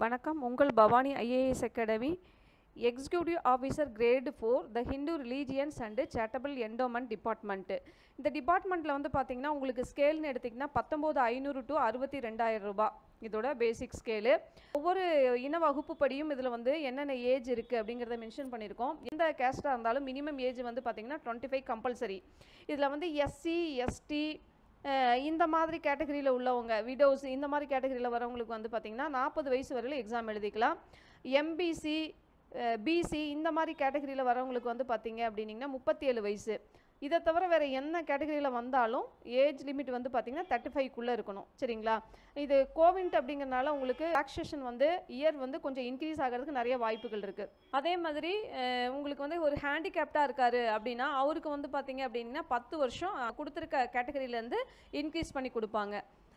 வணக்கம் உங்கள் Bhavani IAS academy executive officer grade four the Hindu religions and charitable endowment department இந்த டிபார்ட்மெண்ட்டில் வந்து பார்த்தீங்கன்னா உங்களுக்கு ஸ்கேல்னு எடுத்திங்கன்னா பத்தொம்போது ஐநூறு டு அறுபத்தி ரெண்டாயிரம் ரூபாய் இதோட பேசிக் ஸ்கேலு ஒவ்வொரு இன வகுப்புப்படியும் இதில் வந்து என்னென்ன ஏஜ் இருக்குது அப்படிங்கிறத மென்ஷன் பண்ணியிருக்கோம் எந்த கேஸ்ட்டாக இருந்தாலும் மினிமம் ஏஜ் வந்து பார்த்தீங்கன்னா டுவெண்ட்டி ஃபைவ் கம்பல்சரி இதில் வந்து எஸ்சி எஸ்டி இந்த மாதிரி கேட்டகரியில் உள்ளவங்க விடோஸ் இந்த மாதிரி கேட்டகரியில் வரவங்களுக்கு வந்து பார்த்திங்கன்னா நாற்பது வயசு வரையிலும் எக்ஸாம் எழுதிக்கலாம் எம்பிசி பிசி இந்த மாதிரி கேட்டகரியில் வரவங்களுக்கு வந்து பார்த்தீங்க அப்படின்னிங்கன்னா முப்பத்தி ஏழு வயசு இதை தவிர வேறு என்ன கேட்டகரியில் வந்தாலும் ஏஜ் லிமிட் வந்து பார்த்திங்கன்னா தேர்ட்டி ஃபைவ்க்குள்ளே இருக்கணும் சரிங்களா இது கோவிட் அப்படிங்கிறனால உங்களுக்கு ரிலாக்ஸேஷன் வந்து இயர் வந்து கொஞ்சம் இன்க்ரீஸ் ஆகிறதுக்கு நிறைய வாய்ப்புகள் இருக்குது அதே மாதிரி அஹ், உங்களுக்கு வந்து ஒரு ஹேண்டிகேப்டாக இருக்காரு அப்படின்னா அவருக்கு வந்து பார்த்தீங்க அப்படின்னா பத்து வருஷம் அஹ், கொடுத்துருக்க கேட்டகரியிலேருந்து இன்க்ரீஸ் பண்ணி கொடுப்பாங்க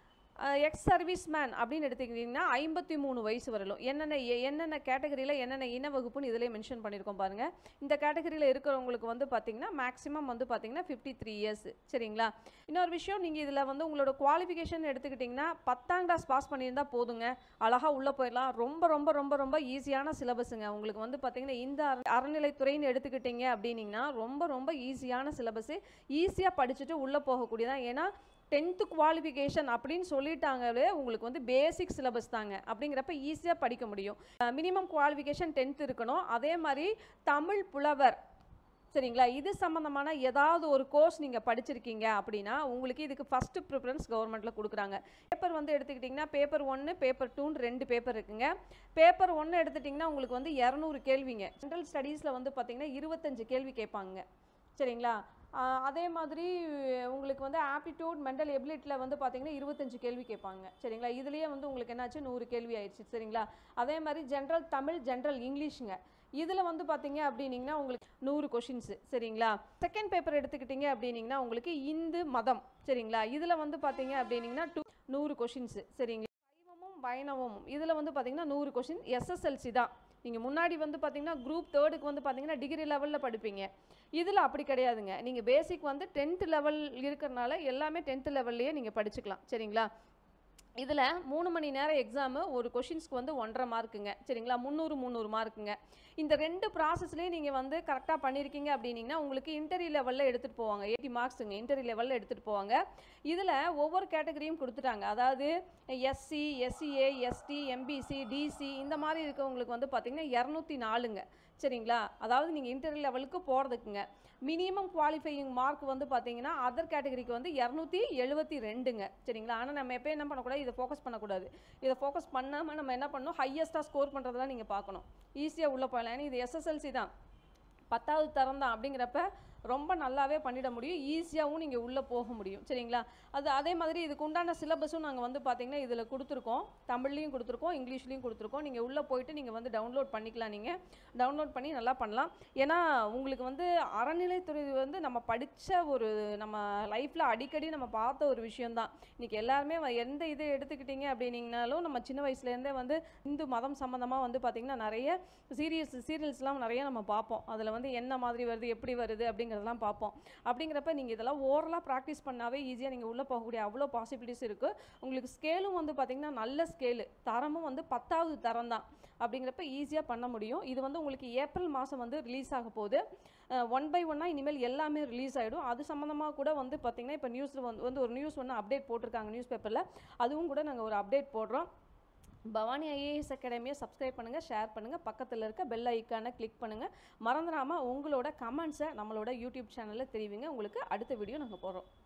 எக்ஸ் சர்வீஸ் மேன் அப்படின்னு எடுத்துக்கிட்டிங்கன்னா ஐம்பத்தி மூணு வயசு வரலும் என்னென்ன எ- என்னென்ன கேட்டகரியில் என்னென்ன இன வகுப்புன்னு இதிலே மென்ஷன் பண்ணியிருக்கோம் பாருங்கள் இந்த கேட்டகரியில் இருக்கிறவங்களுக்கு வந்து பார்த்தீங்கன்னா மேக்ஸிமம் வந்து பார்த்தீங்கன்னா ஃபிஃப்டி த்ரீ இயர்ஸ் சரிங்களா இன்னொரு விஷயம் நீங்கள் இதில் வந்து உங்களோட குவாலிஃபிகேஷன் எடுத்துக்கிட்டிங்கன்னா பத்தாம் கிளாஸ் பாஸ் பண்ணியிருந்தால் போதுங்க அழகாக உள்ளே போயிடலாம் ரொம்ப ரொம்ப ரொம்ப ரொம்ப ஈஸியான சிலபஸுங்க உங்களுக்கு வந்து பார்த்தீங்கன்னா இந்த அற- அறநிலைத்துறைன்னு எடுத்துக்கிட்டிங்க அப்படின்னிங்கன்னா ரொம்ப ரொம்ப ஈஸியான சிலபஸு ஈஸியாக படிச்சுட்டு உள்ளே போகக்கூடியதான் ஏன்னா டென்த்து குவாலிஃபிகேஷன் அப்படின்னு சொல்லிட்டாங்களே உங்களுக்கு வந்து பேசிக் சிலபஸ் தாங்க அப்படிங்கிறப்ப ஈஸியாக படிக்க முடியும் மினிமம் குவாலிஃபிகேஷன் டென்த் இருக்கணும் அதே மாதிரி தமிழ் புலவர் சரிங்களா இது சம்மந்தமான ஏதாவது ஒரு கோர்ஸ் நீங்கள் படிச்சிருக்கீங்க அப்படின்னா உங்களுக்கு இதுக்கு ஃபஸ்ட்டு ப்ரிஃபரன்ஸ் கவர்மெண்ட்டில் கொடுக்குறாங்க பேப்பர் வந்து எடுத்துக்கிட்டிங்கன்னா பேப்பர் ஒன்று பேப்பர் டூன்னு ரெண்டு பேப்பர் இருக்குங்க பேப்பர் ஒன்று எடுத்துட்டிங்கன்னா உங்களுக்கு வந்து இரநூறு கேள்விங்க ஜென்ரல் ஸ்டடீஸில் வந்து பார்த்தீங்கன்னா இருபத்தஞ்சு கேள்வி கேட்பாங்க சரிங்களா ஆஹ் அதே மாதிரி உங்களுக்கு வந்து ஆப்டிடியூட் மென்டல் எபிலிட்டியில் வந்து பார்த்தீங்கன்னா இருபத்தஞ்சு கேள்வி கேட்பாங்க சரிங்களா இதுலேயே வந்து உங்களுக்கு என்னாச்சு நூறு கேள்வி ஆயிடுச்சு சரிங்களா அதே மாதிரி ஜென்ரல் தமிழ் ஜென்ரல் இங்கிலீஷுங்க இதில் வந்து பார்த்தீங்க அப்படின்னீங்கன்னா உங்களுக்கு நூறு கொஷின்ஸு சரிங்களா செகண்ட் பேப்பர் எடுத்துக்கிட்டிங்க அப்படின்னீங்கன்னா உங்களுக்கு இந்து மதம் சரிங்களா இதில் வந்து பார்த்தீங்க அப்படின்னீங்கன்னா டூ நூறு கொஷின்ஸு சரிங்களா சைவமும் வைணவமும் இதில் வந்து பார்த்தீங்கன்னா நூறு கொஷின் எஸ்எஸ்எல்சி தான் நீங்கள் முன்னாடி வந்து பார்த்தீங்கன்னா குரூப் தேர்டுக்கு வந்து பார்த்தீங்கன்னா டிகிரி லெவலில் படிப்பீங்க இதில் அப்படி கிடையாதுங்க நீங்கள் பேசிக் வந்து டென்த் லெவல் இருக்கிறனால எல்லாமே டென்த் லெவல்லையே நீங்கள் படிச்சுக்கலாம் சரிங்களா இதில் மூணு மணி நேரம் எக்ஸாமு ஒரு கொஷின்ஸ்க்கு வந்து ஒன்றரை மார்க்குங்க சரிங்களா முந்நூறு முந்நூறு மார்க்குங்க இந்த ரெண்டு ப்ராசஸ்லேயும் நீங்கள் வந்து கரெக்டாக பண்ணியிருக்கீங்க அப்படின்னீங்கன்னா உங்களுக்கு இன்டர்வியூ லெவலில் எடுத்துகிட்டு போவாங்க எயிட்டி மார்க்ஸுங்க இன்டர்வியூ லெவலில் எடுத்துகிட்டு போவாங்க இதில் ஒவ்வொரு கேட்டகரியும் கொடுத்துட்டாங்க அதாவது SC SCA ST MBC DC இந்த மாதிரி இருக்கவங்களுக்கு வந்து பார்த்திங்கன்னா இரநூத்தி நாலுங்க சரிங்களா அதாவது நீங்கள் இன்டர்வியூ லெவலுக்கு போகிறதுக்குங்க மினிமம் குவாலிஃபையிங் மார்க் வந்து பார்த்தீங்கன்னா அதர் கேட்டகரிக்கு வந்து இரநூத்தி எழுபத்தி ரெண்டுங்க சரிங்களா ஆனால் நம்ம எப்போ என்ன பண்ணக்கூடாது இதை ஃபோக்கஸ் பண்ணக்கூடாது இதை ஃபோக்கஸ் பண்ணாமல் நம்ம என்ன பண்ணணும் ஹையஸ்ட்டாக ஸ்கோர் பண்ணுறதெல்லாம் நீங்கள் பார்க்கணும் ஈஸியாக உள்ளே போகலாம் ஏன்னா இது எஸ்எஸ்எல்சி தான் பத்தாவது தரம் தான் அப்படிங்கிறப்ப ரொம்ப நல்லாவே பண்ணிட முடியும் ஈஸியாகவும் நீங்கள் உள்ளே போக முடியும் சரிங்களா அது அதே மாதிரி இதுக்கு உண்டான சிலபஸும் நாங்கள் வந்து பார்த்தீங்கன்னா இதில் கொடுத்துருக்கோம் தமிழ்லையும் கொடுத்துருக்கோம் இங்கிலீஷ்லையும் கொடுத்துருக்கோம் நீங்கள் உள்ளே போயிட்டு நீங்கள் வந்து டவுன்லோட் பண்ணிக்கலாம் நீங்கள் டவுன்லோட் பண்ணி நல்லா பண்ணலாம் ஏன்னா உங்களுக்கு வந்து அறநிலைத்துறை வந்து நம்ம படித்த ஒரு நம்ம லைஃப்பில் அடிக்கடி நம்ம பார்த்த ஒரு விஷயம்தான் இன்றைக்கி எல்லாருமே வ- எந்த இதை எடுத்துக்கிட்டிங்க அப்படின்னீங்கனாலும் நம்ம சின்ன வயசுலேருந்தே வந்து இந்து மதம் சம்மந்தமாக வந்து பார்த்திங்கன்னா நிறைய சீரியஸ் சீரியல்ஸ்லாம் நிறைய நம்ம பார்ப்போம் அதில் வந்து என்ன மாதிரி வருது எப்படி வருது அப்படிங்கிறதெல்லாம் பார்ப்போம் அப்படிங்கிறப்ப நீங்கள் இதெல்லாம் ஓரலாக ப்ராக்டிஸ் பண்ணாவே ஈஸியாக நீங்கள் உள்ளே போகக்கூடிய அவ்வளோ பாசிபிலிட்டிஸ் இருக்குது உங்களுக்கு ஸ்கேலும் வந்து பார்த்திங்கன்னா நல்ல ஸ்கேலு தரமும் வந்து பத்தாவது தரம் தான் அப்படிங்கிறப்ப ஈஸியாக பண்ண முடியும் இது வந்து உங்களுக்கு ஏப்ரல் மாதம் வந்து ரிலீஸ் ஆக போகுது ஒன் பை ஒன்னாக இனிமேல் எல்லாமே ரிலீஸ் ஆகிடும் அது சம்மந்தமாக கூட வந்து பார்த்திங்கன்னா இப்போ நியூஸில் வந்து வந்து ஒரு நியூஸ் ஒன்று அப்டேட் போட்டிருக்காங்க நியூஸ் பேப்பரில் அதுவும் கூட நாங்கள் ஒரு அப்டேட் போடுறோம் பவானி ஐஏஎஸ் அகாடமியை சப்ஸ்கிரைப் பண்ணுங்கள் ஷேர் பண்ணுங்கள் பக்கத்தில் இருக்க பெல் ஐக்கானை கிளிக் பண்ணுங்கள் மறந்துடாமல் உங்களோட கமெண்ட்ஸை நம்மளோட யூடியூப் சேனலில் தெரிவிங்க உங்களுக்கு அடுத்த வீடியோ நாங்கள் போடுறோம்